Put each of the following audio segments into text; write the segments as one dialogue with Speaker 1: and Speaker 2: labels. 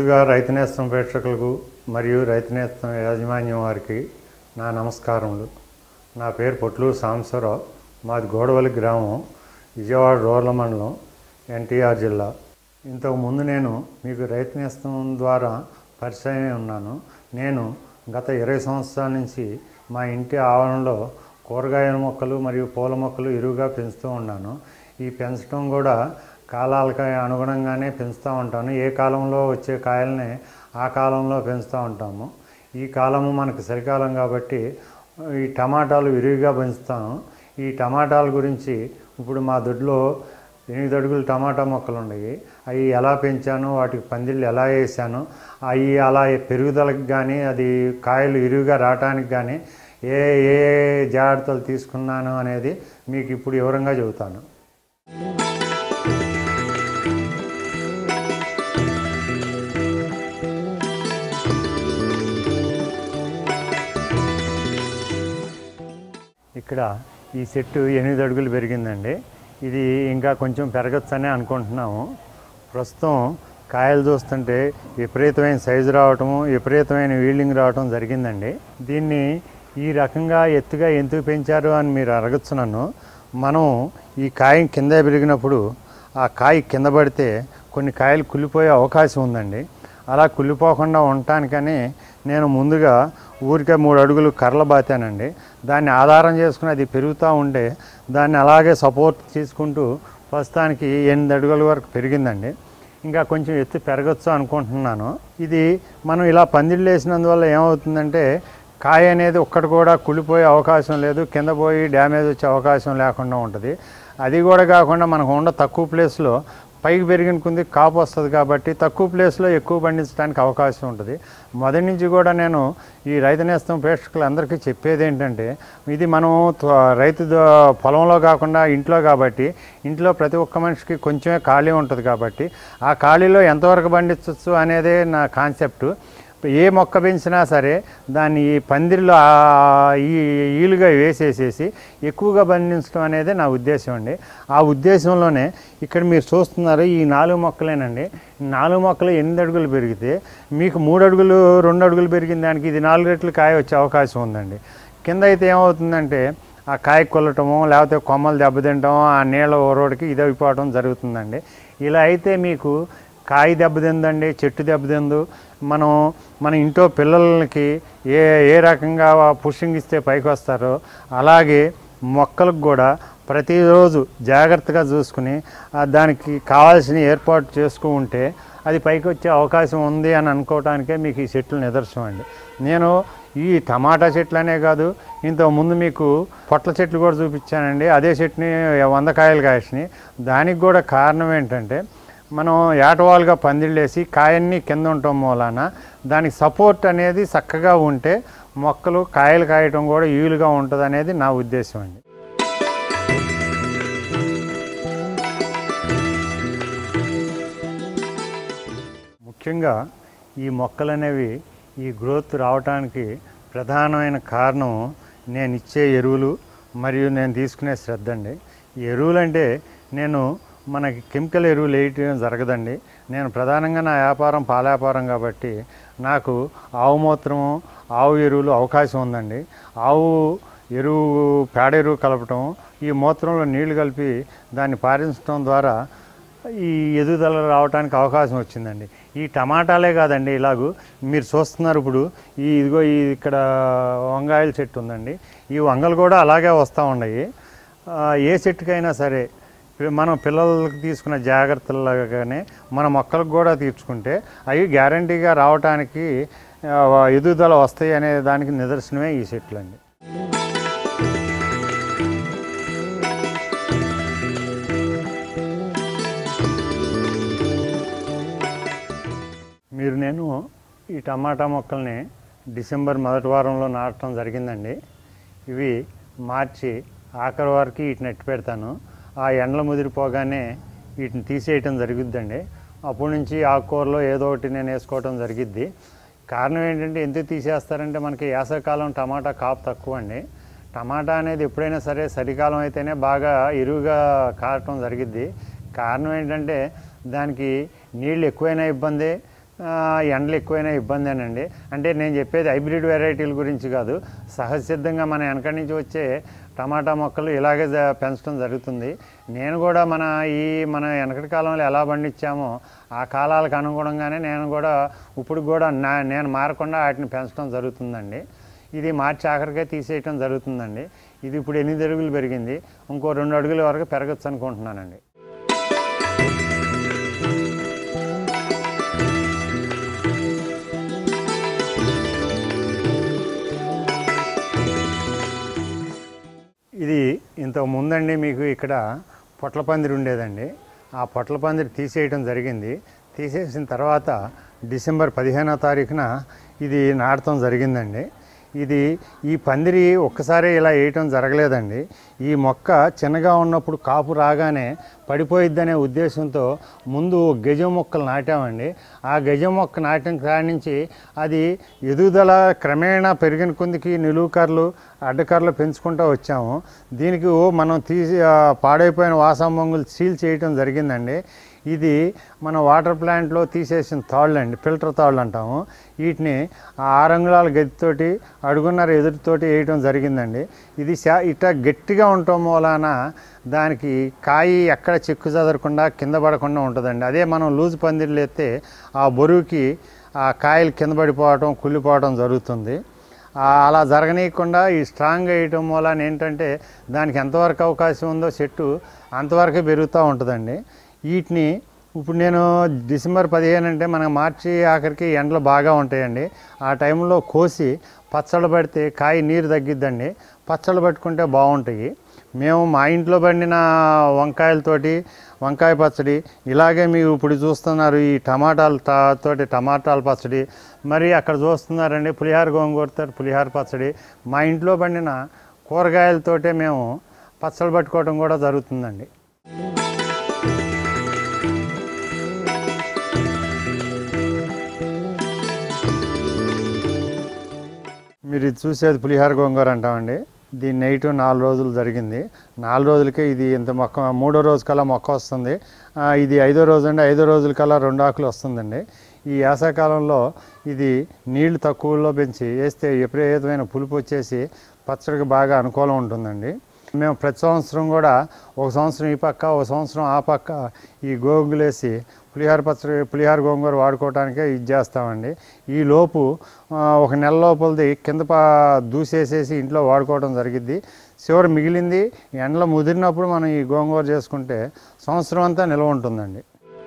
Speaker 1: ముందుగా రైతు నేస్తం ప్రేక్షకులకు మరియు రైతు నేస్తం యాజమాన్యం వారికి నా నమస్కారములు నా పేరు పొట్లూరు సాంబశ్వరరావు మాది గోడవల్లి గ్రామం విజయవాడ రూరల్ మండలం ఎన్టీఆర్ జిల్లా ఇంతకు ముందు నేను మీకు రైతు నేస్తం ద్వారా పరిచయం ఉన్నాను నేను గత ఇరవై సంవత్సరాల నుంచి మా ఇంటి ఆవరణలో కూరగాయల మొక్కలు మరియు పూల మొక్కలు ఎరువుగా పెంచుతూ ఉన్నాను ఈ పెంచడం కూడా కాలాలకు అనుగుణంగానే పెంచుతూ ఉంటాను ఏ కాలంలో వచ్చే కాయల్ని ఆ కాలంలో పెంచుతూ ఉంటాము ఈ కాలము మనకు చలికాలం కాబట్టి ఈ టమాటాలు విరివిగా పెంచుతాను ఈ టమాటాల గురించి ఇప్పుడు మా దొడ్లో ఎనిమిది అడుగులు టమాటా మొక్కలు ఉన్నాయి అవి ఎలా పెంచాను వాటికి పందిళ్ళు ఎలా వేసాను అవి అలా పెరుగుదలకు కానీ అది కాయలు ఇరువుగా రావటానికి కానీ ఏ ఏ జాగ్రత్తలు తీసుకున్నాను అనేది మీకు ఇప్పుడు వివరంగా చెబుతాను ఇక్కడ ఈ చెట్టు ఎనిమిది అడుగులు పెరిగిందండి ఇది ఇంకా కొంచెం పెరగచ్చనే అనుకుంటున్నాము ప్రస్తుతం కాయలు చూస్తుంటే విపరీతమైన సైజు రావటము విపరీతమైన వీల్డింగ్ రావటం జరిగిందండి దీన్ని ఈ రకంగా ఎత్తుగా ఎందుకు పెంచారు అని మీరు అడగచ్చు నన్ను మనం ఈ కాయ కింద పెరిగినప్పుడు ఆ కాయ కింద పడితే కొన్ని కాయలు కుళ్ళిపోయే అవకాశం ఉందండి అలా కుళ్ళిపోకుండా ఉండటానికని నేను ముందుగా ఊరికే మూడు అడుగులు కర్రల బాతానండి దాన్ని ఆధారం చేసుకుని అది పెరుగుతూ ఉంటే దాన్ని అలాగే సపోర్ట్ తీసుకుంటూ ప్రస్తుతానికి ఎనిమిది అడుగుల వరకు పెరిగిందండి ఇంకా కొంచెం ఎత్తు పెరగచ్చు అనుకుంటున్నాను ఇది మనం ఇలా పందిళ్ళు వేసినందువల్ల ఏమవుతుందంటే కాయ అనేది ఒక్కటి కూడా కుళ్ళిపోయే అవకాశం లేదు కింద పోయి డ్యామేజ్ వచ్చే అవకాశం లేకుండా ఉంటుంది అది కూడా కాకుండా మనకు ఉన్న తక్కువ ప్లేస్లో పైకి పెరిగిన కొంది కాపు వస్తుంది కాబట్టి తక్కువ ప్లేస్లో ఎక్కువ పండించడానికి అవకాశం ఉంటుంది మొదటి నుంచి కూడా నేను ఈ రైతు నేస్తం ప్రేక్షకులందరికీ చెప్పేది ఏంటంటే ఇది మనం త్వ- రైతు ద- పొలంలో కాకుండా ఇంట్లో కాబట్టి ఇంట్లో ప్రతి ఒక్క మనిషికి కొంచెమే ఖాళీ ఉంటుంది కాబట్టి ఆ ఖాళీలో ఎంతవరకు పండించవచ్చు అనేదే నా కాన్సెప్ట్ ఏ మొక్క పెంచినా సరే దాన్ని ఈ పందిరిలో ఆ- ఈ ఈలుగా వేసేసేసి ఎక్కువగా పండించడం అనేది నా ఉద్దేశం అండి ఆ ఉద్దేశంలోనే ఇక్కడ మీరు చూస్తున్నారు ఈ నాలుగు మొక్కలేనండి ఈ నాలుగు మొక్కలు ఎనిమిది అడుగులు పెరిగితే మీకు మూడు అడుగులు రెండు అడుగులు పెరిగిన దానికి ఇది నాలుగు రెట్లు కాయ వచ్చే అవకాశం ఉందండి కింద అయితే ఏమవుతుందంటే ఆ కాయ కొల్లటము లేకపోతే కొమ్మలు దెబ్బతింటము ఆ నీళ్ళ ఓరోడికి ఇది అయిపోవడం జరుగుతుందండి ఇలా అయితే మీకు కాయ దెబ్బతిందండి చెట్టు దెబ్బతిందు మనం మన ఇంట్లో పిల్లలకి ఏ ఏ రకంగా పుషింగ్ ఇస్తే పైకి వస్తారో అలాగే మొక్కలకు కూడా ప్రతిరోజు జాగ్రత్తగా చూసుకుని ఆ దానికి కావాల్సిన ఏర్పాటు చేసుకు ఉంటే అది పైకి వచ్చే అవకాశం ఉంది అని అనుకోవటానికే మీకు ఈ చెట్లు నిదర్శనం అండి నేను ఈ టమాటా చెట్లనే కాదు ఇంతకు ముందు మీకు పొట్ల చెట్లు కూడా చూపించానండి అదే చెట్టుని వంద కాయలు కాసినాయి దానికి కూడా కారణం ఏంటంటే మనం ఏటవాలుగా పందిళ్ళేసి కాయన్ని కింద ఉండటం మూలాన దానికి సపోర్ట్ అనేది చక్కగా ఉంటే మొక్కలు కాయలు కాయటం కూడా ఈలుగా ఉంటుంది అనేది నా ఉద్దేశం అండి ముఖ్యంగా ఈ మొక్కలు అనేవి ఈ గ్రోత్ రావడానికి ప్రధానమైన కారణం నేను ఇచ్చే ఎరువులు మరియు నేను తీసుకునే శ్రద్ధ అండి ఈ ఎరువులు అంటే నేను మనకి కెమికల్ ఎరువులు వేయటం జరగదండి నేను ప్రధానంగా నా వ్యాపారం పాల వ్యాపారం కాబట్టి నాకు ఆవు మూత్రము ఆవు ఎరువులు అవకాశం ఉందండి ఆవు ఎరువు పేడ ఎరువు కలపటం ఈ మూత్రంలో నీళ్లు కలిపి దాన్ని పారించడం ద్వారా ఈ ఎదుగుదల రావడానికి అవకాశం వచ్చిందండి ఈ టమాటాలే కాదండి ఇలాగూ మీరు చూస్తున్నారు ఇప్పుడు ఈ ఇదిగో ఈ ఇక్కడ వంకాయల చెట్టు ఉందండి ఈ వంగలు కూడా అలాగే వస్తూ ఉన్నాయి ఆ, ఏ చెట్టుకైనా సరే పి- మనం పిల్లలకి తీసుకున్న జాగ్రత్తలుగానే మన మొక్కలకు కూడా తీర్చుకుంటే అవి గ్యారంటీగా రావడానికి ఆ, ఎదుగుదల వస్తాయి అనే దానికి నిదర్శనమే ఈ చెట్లు అండి మీరు నేను ఈ టమాటా మొక్కల్ని డిసెంబర్ మొదటి వారంలో నాటడం జరిగిందండి ఇవి మార్చి ఆఖరి వరకు వీటిని ఎట్టి పెడతాను ఆ ఎండలు ముదిరిపోగానే వీటిని తీసేయటం జరుగుద్దండి అప్పటి నుంచి ఆకుకూరలో ఏదో ఒకటి నేను వేసుకోవటం జరిగిద్ది కారణం ఏంటంటే ఎందుకు తీసేస్తారంటే మనకి వేసవికాలం టమాటా కాపు తక్కువ అండి టమాటా అనేది ఎప్పుడైనా సరే చలికాలం అయితేనే బాగా ఇరువుగా కారటం జరిగిద్ది కారణం ఏంటంటే దానికి నీళ్ళు ఎక్కువైనా ఇబ్బంది ఆ, ఎండలు ఎక్కువైనా ఇబ్బందేనండి అంటే నేను చెప్పేది హైబ్రిడ్ వెరైటీల గురించి కాదు సహజసిద్ధంగా మన వెనకడి నుంచి వచ్చే టమాటా మొక్కలు ఇలాగే జ- పెంచడం జరుగుతుంది నేను కూడా మన ఈ మన వెనకటి కాలంలో ఎలా పండించామో ఆ కాలాలకు అనుగుణంగానే నేను కూడా ఇప్పుడు కూడా నా నేను మారకుండా వాటిని పెంచడం జరుగుతుందండి ఇది మార్చి ఆఖరికే తీసేయటం జరుగుతుందండి ఇది ఇప్పుడు ఎనిమిది అడుగులు పెరిగింది ఇంకో రెండు అడుగుల వరకు పెరగచ్చు అనుకుంటున్నానండి ఇది ఇంతకు ముందండి మీకు ఇక్కడ పొట్ల పందిరి ఉండేదండి ఆ పొట్ల పందిరి తీసేయటం జరిగింది తీసేసిన తర్వాత డిసెంబర్ పదిహేనో తారీఖున ఇది నాటడం జరిగిందండి ఇది ఈ పందిరి ఒక్కసారి ఇలా వేయటం జరగలేదండి ఈ మొక్క చిన్నగా ఉన్నప్పుడు కాపు రాగానే పడిపోయిద్దనే ఉద్దేశంతో ముందు గజం మొక్కలు నాటామండి ఆ గజం మొక్క నాటిన కాడి నుంచి అది ఎదుగుదల క్రమేణా పెరిగిన కొందికి నిలువుకర్రలు అడ్డకర్రలు పెంచుకుంటూ వచ్చాము దీనికి ఓ మనం తీసి ఆ, పాడైపోయిన వాసంబొంగులు సీల్ చేయటం జరిగిందండి ఇది మన వాటర్ ప్లాంట్లో తీసేసిన తాళ్ళు అండి ఫిల్టర్ తాళ్ళు అంటాము వీటిని ఆ ఆరు అంగుళాల గదితోటి అడుగున్నర ఎదురుతోటి వేయటం జరిగిందండి ఇది శా ఇట్లా గట్టిగా ఉండటం మూలాన దానికి కాయ ఎక్కడ చెక్కు చదరకుండా కింద పడకుండా ఉంటుందండి అదే మనం లూజు పందిర్లు ఎత్తే ఆ బరువుకి ఆ కాయలు కింద పడిపోవటం కుళ్ళిపోవటం జరుగుతుంది ఆ అలా జరగనీయకుండా ఈ స్ట్రాంగ్ వేయటం మూలాన ఏంటంటే దానికి ఎంతవరకు అవకాశం ఉందో చెట్టు అంతవరకే పెరుగుతూ ఉంటుందండి వీటిని ఇప్పుడు నేను డిసెంబర్ పదిహేను అంటే మనకు మార్చి ఆఖరికి ఎండలు బాగా ఉంటాయండి ఆ టైంలో కోసి పచ్చళ్ళు పడితే కాయ నీరు తగ్గిద్దండి పచ్చళ్ళు పట్టుకుంటే బాగుంటాయి మేము మా ఇంట్లో పండిన వంకాయలతోటి వంకాయ పచ్చడి ఇలాగే మీరు ఇప్పుడు చూస్తున్నారు ఈ టమాటాల తా- తోటి టమాటాల పచ్చడి మరి అక్కడ చూస్తున్నారండి పులిహార గోంగూరతో పులిహార పచ్చడి మా ఇంట్లో పండిన కూరగాయలతోటే మేము పచ్చళ్ళు పట్టుకోవడం కూడా జరుగుతుందండి మీరు ఇది చూసేది పులిహార గోంగూర అంటామండి దీన్ని నైట్ నాలుగు రోజులు జరిగింది నాలుగు రోజులకే ఇది ఇంత మొక్క మూడో రోజు కల్లా మొక్క వస్తుంది ఆ, ఇది ఐదో రోజు అండి ఐదో రోజుల కల్లా రెండు ఆకులు వస్తుందండి ఈ వేసవికాలంలో ఇది నీళ్లు తక్కువలో పెంచి వేస్తే విపరీతమైన పులుపు వచ్చేసి పచ్చడికి బాగా అనుకూలం ఉంటుందండి మేము ప్రతి సంవత్సరం కూడా ఒక సంవత్సరం ఈ పక్క ఒక సంవత్సరం ఆ పక్క ఈ గోగులేసి పులిహార పచ్చడి పులిహార గోంగూర వాడుకోవడానికే ఇది చేస్తామండి ఈ లోపు ఆ, ఒక నెల లోపలది కింద పా దూసేసేసి ఇంట్లో వాడుకోవడం జరిగిద్ది చివరి మిగిలింది ఎండలో ముదిరినప్పుడు మనం ఈ గోంగూర చేసుకుంటే సంవత్సరం అంతా నిల్వ ఉంటుందండి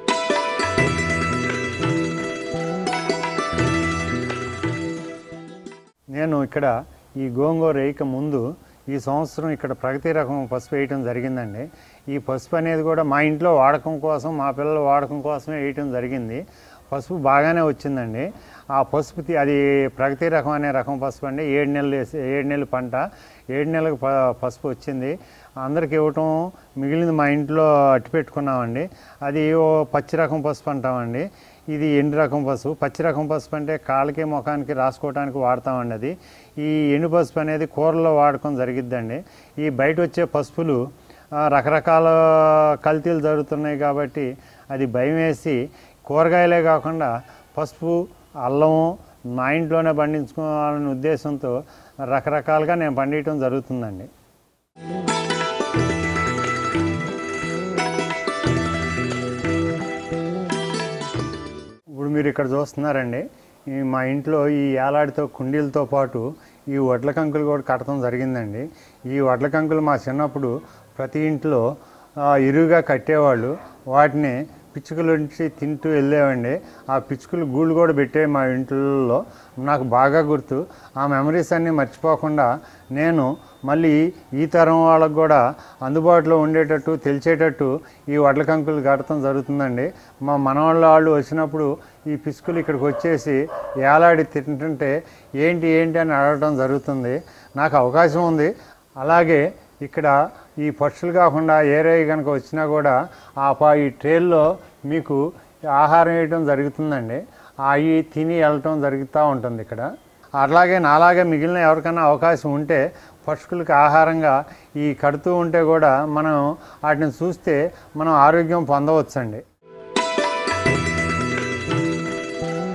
Speaker 1: నేను ఇక్కడ ఈ గోంగూర వేయక ముందు ఈ సంవత్సరం ఇక్కడ ప్రగతి రకం పసుపు వేయటం జరిగిందండి ఈ పసుపు అనేది కూడా మా ఇంట్లో వాడకం కోసం మా పిల్లల వాడకం కోసమే వేయటం జరిగింది పసుపు బాగానే వచ్చిందండి ఆ పసుపు తి- అది ప్రగతి రకం అనే రకం పసుపు అండి ఏడు నెలలు వేసి ఏడు నెలల పంట ఏడు నెలలకు ప పసుపు వచ్చింది అందరికి ఇవ్వటం మిగిలింది మా ఇంట్లో అట్టి పెట్టుకున్నామండి అది ఓ పచ్చి రకం పసుపు అంటామండి ఇది ఎండు రకం పసుపు పచ్చి రకం పసుపు అంటే కాళ్ళకి ముఖానికి రాసుకోవడానికి వాడతామండి అది ఈ ఎండు పసుపు అనేది కూరలో వాడకం జరిగిద్దండి ఈ బయట వచ్చే పసుపులు ఆ, రకరకాల కల్తీలు జరుగుతున్నాయి కాబట్టి అది భయం వేసి కూరగాయలే కాకుండా పసుపు అల్లము మా ఇంట్లోనే పండించుకోవాలనే ఉద్దేశంతో రకరకాలుగా నేను పండించడం జరుగుతుందండి ఇప్పుడు మీరు ఇక్కడ చూస్తున్నారండి ఈ మా ఇంట్లో ఈ ఏలాడితో కుండీలతో పాటు ఈ వడ్ల కంకులు కూడా కట్టడం జరిగిందండి ఈ వడ్ల కంకులు మా చిన్నప్పుడు ప్రతి ఇంట్లో ఆ, ఇరువుగా కట్టేవాళ్ళు వాటిని పిచ్చుకల నుంచి తింటూ వెళ్ళేవండి ఆ పిచ్చుకలు గూళ్ళు కూడా పెట్టే మా ఇంట్లో నాకు బాగా గుర్తు ఆ మెమరీస్ అన్నీ మర్చిపోకుండా నేను మళ్ళీ ఈ తరం వాళ్ళకు కూడా అందుబాటులో ఉండేటట్టు తెలిసేటట్టు ఈ వడ్ల కంకులు కడటం జరుగుతుందండి మా మనవాళ్ళ వాళ్ళు వచ్చినప్పుడు ఈ పిచ్చుకలు ఇక్కడికి వచ్చేసి ఏలాడి తింటుంటే ఏంటి ఏంటి అని అడగటం జరుగుతుంది నాకు అవకాశం ఉంది అలాగే ఇక్కడ ఈ పక్షులు కాకుండా ఏరే కనుక వచ్చినా కూడా ఆ పా ఈ ట్రైల్లో మీకు ఆహారం వేయటం జరుగుతుందండి అవి తిని వెళ్ళటం జరుగుతూ ఉంటుంది ఇక్కడ అలాగే నాలాగే మిగిలిన ఎవరికైనా అవకాశం ఉంటే పక్షులకు ఆహారంగా ఈ కడుతూ ఉంటే కూడా మనం వాటిని చూస్తే మనం ఆరోగ్యం పొందవచ్చండి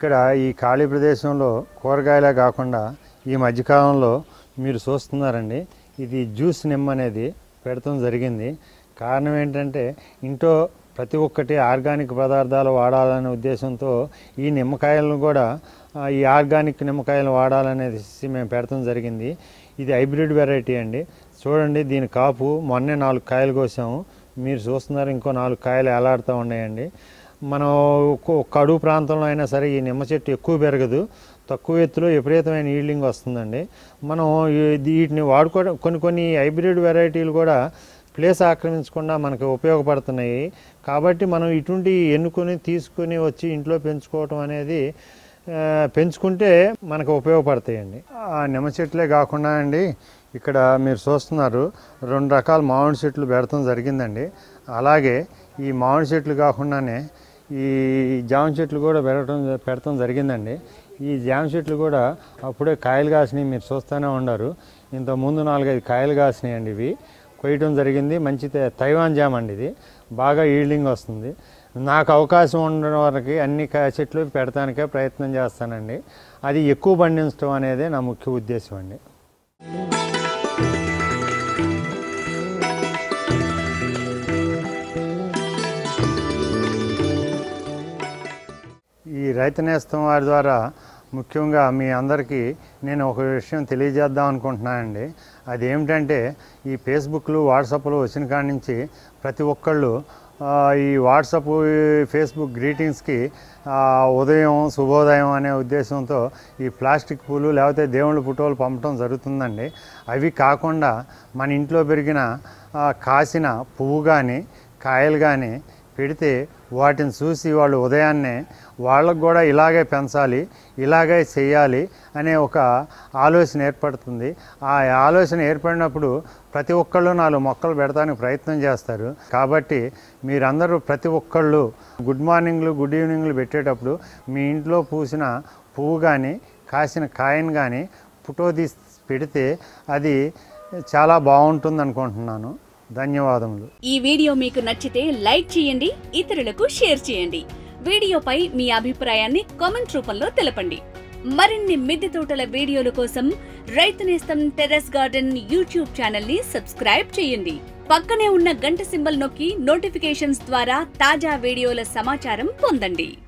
Speaker 1: ఇక్కడ ఈ ఖాళీ ప్రదేశంలో కూరగాయలే కాకుండా ఈ మధ్యకాలంలో మీరు చూస్తున్నారండి ఇది జ్యూస్ నిమ్మ అనేది పెడతాం జరిగింది కారణం ఏంటంటే ఇంట్లో ప్రతి ఒక్కటి ఆర్గానిక్ పదార్థాలు వాడాలనే ఉద్దేశంతో ఈ నిమ్మకాయలను కూడా ఆ, ఈ ఆర్గానిక్ నిమ్మకాయలు వాడాలనేసి మేము పెడతాం జరిగింది ఇది హైబ్రిడ్ వెరైటీ అండి చూడండి దీని కాపు మొన్నే నాలుగు కాయలు కోసాము మీరు చూస్తున్నారు ఇంకో నాలుగు కాయలు ఎలాడుతూ ఉన్నాయండి మనం ఒక్కో- ఒక్క అడుగు ప్రాంతంలో అయినా సరే ఈ నిమ్మ చెట్టు ఎక్కువ పెరగదు తక్కువ ఎత్తులో విపరీతమైన ఈల్డింగ్ వస్తుందండి మనం ఈ- వీటిని వాడుకోవడం కొన్ని కొన్ని హైబ్రిడ్ వెరైటీలు కూడా ప్లేస్ ఆక్రమించకుండా మనకు ఉపయోగపడుతున్నాయి కాబట్టి మనం ఇటువంటి ఎన్నుకొని తీసుకుని వచ్చి ఇంట్లో పెంచుకోవటం అనేది ఆ, పెంచుకుంటే మనకు ఉపయోగపడతాయండి ఆ నిమ్మ చెట్లే కాకుండా అండి ఇక్కడ మీరు చూస్తున్నారు రెండు రకాల మామిడి చెట్లు పెడతాం జరిగిందండి అలాగే ఈ మామిడి చెట్లు కాకుండానే ఈ జామ చెట్లు కూడా పెరగటం పెడతాం జరిగిందండి ఈ జామ చెట్లు కూడా అప్పుడే కాయలు కాసినాయి మీరు చూస్తూనే ఉన్నారు ఇంత ముందు నాలుగైదు కాయలు కాసినాయి అండి ఇవి కొయ్యటం జరిగింది మంచి తే- తైవాన్ జామ్ అండి ఇది బాగా ఈల్డింగ్ వస్తుంది నాకు అవకాశం ఉండడం వరకు అన్ని కా- చెట్లు పెడతానికే ప్రయత్నం చేస్తానండి అది ఎక్కువ పండించడం అనేది నా ముఖ్య ఉద్దేశం అండి ఈ రైతు నేస్తం వారి ద్వారా ముఖ్యంగా మీ అందరికీ నేను ఒక విషయం తెలియజేద్దాం అనుకుంటున్నానండి అది ఏమిటంటే ఈ ఫేస్బుక్లు వాట్సాప్లు వచ్చిన కాడి నుంచి ప్రతి ఒక్కళ్ళు ఆ, ఈ వాట్సాప్ ఈ ఫేస్బుక్ గ్రీటింగ్స్కి ఆ, ఉదయం శుభోదయం అనే ఉద్దేశంతో ఈ ప్లాస్టిక్ పూలు లేకపోతే దేవుళ్ళ ఫోటోలు పంపడం జరుగుతుందండి అవి కాకుండా మన ఇంట్లో పెరిగిన ఆ, కాసిన పువ్వు కానీ కాయలు కానీ పెడితే వాటిని చూసి వాళ్ళు ఉదయాన్నే వాళ్ళకు కూడా ఇలాగే పెంచాలి ఇలాగే చేయాలి అనే ఒక ఆలోచన ఏర్పడుతుంది ఆ ఆలోచన ఏర్పడినప్పుడు ప్రతి ఒక్కళ్ళు నాలుగు మొక్కలు పెడతానికి ప్రయత్నం చేస్తారు కాబట్టి మీరందరూ ప్రతి ఒక్కళ్ళు గుడ్ మార్నింగ్లు గుడ్ ఈవినింగ్లు పెట్టేటప్పుడు మీ ఇంట్లో పూసిన పువ్వు కానీ కాసిన కాయను కానీ ఫోటో తీసి పెడితే అది చాలా బాగుంటుంది అనుకుంటున్నాను ధన్యవాదములు
Speaker 2: ఈ వీడియో మీకు నచ్చితే లైక్ చేయండి ఇతరులకు షేర్ చేయండి వీడియోపై మీ అభిప్రాయాన్ని కామెంట్ రూపంలో తెలపండి మరిన్ని మిద్దె తోటల వీడియోల కోసం Rythu Nestham terrace garden YouTube channel ని సబ్స్క్రైబ్ చేయండి పక్కనే ఉన్న గంట సింబల్ నొక్కి నోటిఫికేషన్స్ ద్వారా తాజా వీడియోల సమాచారం పొందండి